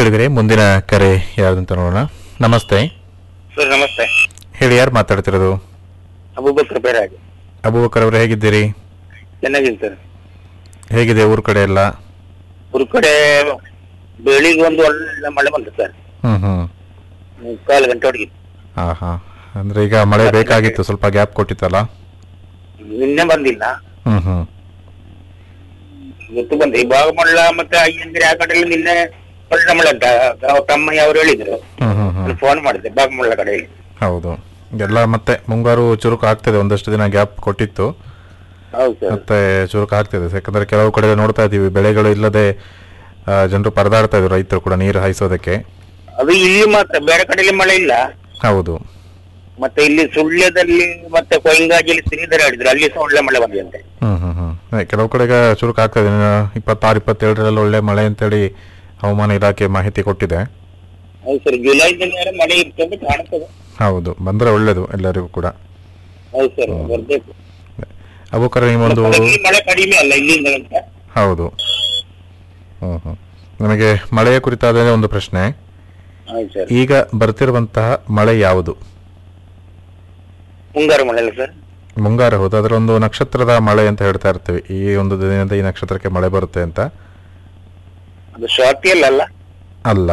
ಕೇಳಿದ್ರೆ ಮುಂದಿನ ಕರೆ ಯಾವ್ದಂತ ನೋಡೋಣ ನಮಸ್ತೆ ಸರ್ ನಮಸ್ತೆ ಹೇಳಿ ಯಾರು ಮಾತಾಡ್ತಿರೋದು ಅಬೂಬಕ್ರ ಬೇರಾಗಿ ಅಬೂಬಕರ್ ಅವರು ಹೇಗಿದ್ದೀರಿ ಚೆನ್ನಾಗಿದೆ ಸರ್ ಹೇಗಿದೆ ಊರ್ ಕಡೆ ಎಲ್ಲ ಊರ್ ಕಡೆ ಬೆಳಿಗ್ಗೆ ಒಂದು ಒಳ್ಳೆ ಮಳೆ ಬಂತು ಸರ್ ಹ್ಮ್ ಹ್ಮ್ ಮುಕ್ಕಾಲು ಗಂಟೆ ಹೊಡೆಗಿ ಹಾ ಹಾ ಅಂದ್ರೆ ಈಗ ಮಳೆ ಬೇಕಾಗಿತ್ತು ಸ್ವಲ್ಪ ಗ್ಯಾಪ್ ಕೊಟ್ಟಿತ್ತಲ್ಲ ನಿನ್ನೆ ಬಂದಿಲ್ಲ ಹ್ಮ್ ಹ್ಮ್ ಇವತ್ತು ಬಂದೆ ಈ ಭಾಗಮಂಡಲ ಮತ್ತೆ ಅಯ್ಯಂದ್ರೆ ಆ ಕಡೆ ಎಲ್ಲ ನಿನ್ನೆ ಒಳ್ಳೆ ಮಳೆ ಅಂತ ಅವ್ರ ತಮ್ಮಯ್ಯ ಅವ್ರು ಹೇಳಿದ್ರು ಹ್ಮ್ ಹ್ಮ್ ಹ್ಮ್ ಫೋನ್ ಮಾಡಿದೆ ಭಾಗಮಂಡಲ ಕಡೆಯಲ್ಲಿ ಹೌದು ಎಲ್ಲ ಮತ್ತೆ ಮುಂಗಾರು ಚುರುಕು ಆಗ್ತಿದೆ ಒಂದಷ್ಟು ದಿನ ಗ್ಯಾಪ್ ಕೊಟ್ಟಿತ್ತು ಹೌದು ಸರ್ ಮತ್ತೆ ಚುರುಕು ಆಗ್ತಿದೆ ಯಾಕಂದ್ರೆ ಕೆಲವು ಕಡೆ ನೋಡ್ತಾ ಇದೀವಿ ಬೆಳೆಗಳು ಇಲ್ಲದೆ ಜನರು ಪರದಾಡ್ತಾ ಇದ್ರು ರೈತರು ಕೂಡ ನೀರು ಹಾಯಿಸೋದಕ್ಕೆ ಅದು ಇಲ್ಲಿ ಮಾತ್ರ ಬೇರೆ ಕಡೆಯಲ್ಲಿ ಮಳೆ ಇಲ್ಲ ಹೌದು ಮತ್ತೆ ಇಲ್ಲಿ ಸುಳ್ಯದಲ್ಲಿ ಮತ್ತೆ ಕೊಯ್ಂಗಾಜಲ್ಲಿ ಶ್ರೀಧರ ಹೇಳಿದ್ರು ಅಲ್ಲಿ ಸಹ ಒಳ್ಳೆ ಮಳೆ ಬಂದಿದೆ ಹ್ಮ್ ಹ್ಮ್ ಹ್ಮ್ ಅದೇ ಕೆಲವು ಕಡೆಗೆ ಚುರುಕು ಆಗ್ತದೆ ಇಪ್ಪತ್ತಾರು ಇಪ್ಪತ್ತೇಳರಲ್ಲಿ ಒಳ್ಳೆ ಮಳೆ ಅಂತೇಳಿ ಹವಾಮಾನ ಇಲಾಖೆ ಮಾಹಿತಿ ಕೊಟ್ಟಿದೆ ಹೌದು ಸರ್ ಜುಲೈದಲ್ಲಿ ಮಳೆ ಇರ್ತದೆ ಕಾಣ್ತದೆ ಹೌದು ಬಂದ್ರೆ ಒಳ್ಳೇದು ಎಲ್ಲರಿಗೂ ಕೂಡ ಹೌದು ಸರ್ ಬರ್ಬೇಕು ಅಬೂಕರ್ ನಿಮ್ಮೊಂದು ಇಲ್ಲಿ ಮಳೆ ಕಡಿಮೆ ಅಲ್ಲ ಇಲ್ಲಿಂದ ಅಂತ ಹೌದು ಹ್ಮ್ ಹ್ಮ್ ನಮಗೆ ಮಳೆಯ ಕುರಿತಾದ ಒಂದು ಪ್ರಶ್ನೆ ಹೌದು ಸರ್ ಈಗ ಬರ್ತಿರುವಂತಹ ಮಳೆ ಯಾವುದು ಮುಂಗಾರು ಮಳೆ ಅಲ್ಲ ಸರ್ ಮುಂಗಾರು ಹೌದು ಅದರ ಒಂದು ನಕ್ಷತ್ರದ ಮಳೆ ಅಂತ ಹೇಳ್ತಾ ಇರ್ತೀವಿ ಈ ಒಂದು ದಿನದಿಂದ ಈ ನಕ್ಷತ್ರಕ್ಕೆ ಮಳೆ ಬರುತ್ತೆ ಅಂತ ಅದು ಸ್ವಾತಿಯಲ್ಲ ಅಲ್ಲ ಅಲ್ಲ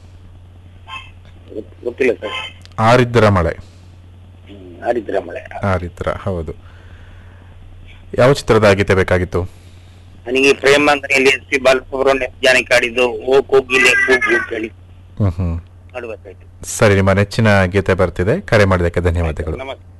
ಗೊತ್- ಗೊತ್ತಿಲ್ಲ ಸರ್ ಆರಿದ್ರ ಮಳೆ ಹ್ಮ್, ಆರಿದ್ರ ಮಳೆ ಆರಿದ್ರ ಹೌದು ಯಾವ ಚಿತ್ರದ ಗೀತೆ ಬೇಕಾಗಿತ್ತು ನನಗೆ ಪ್ರೇಮಾಂಗನೆಯಲ್ಲಿ ಎಸ್ ಪಿ ಬಾಲಸುಬ್ರಹ್ಮಣ್ಯ ಜಾನಕಿ ಆಡಿದ್ದು ಓ ಕೋಗಿಲೆ ಕೂಗು ಅಂತ ಹೇಳಿ ಹ್ಮ್ ಹ್ಮ್ ನೋಡ್ಬೇಕಾಯ್ತು ಸರಿ ನಿಮ್ಮ ನೆಚ್ಚಿನ ಗೀತೆ ಬರ್ತಿದೆ ಕರೆ ಮಾಡಿದ್ದಕ್ಕೆ ಧನ್ಯವಾದಗಳು ನಮಸ್ತೆ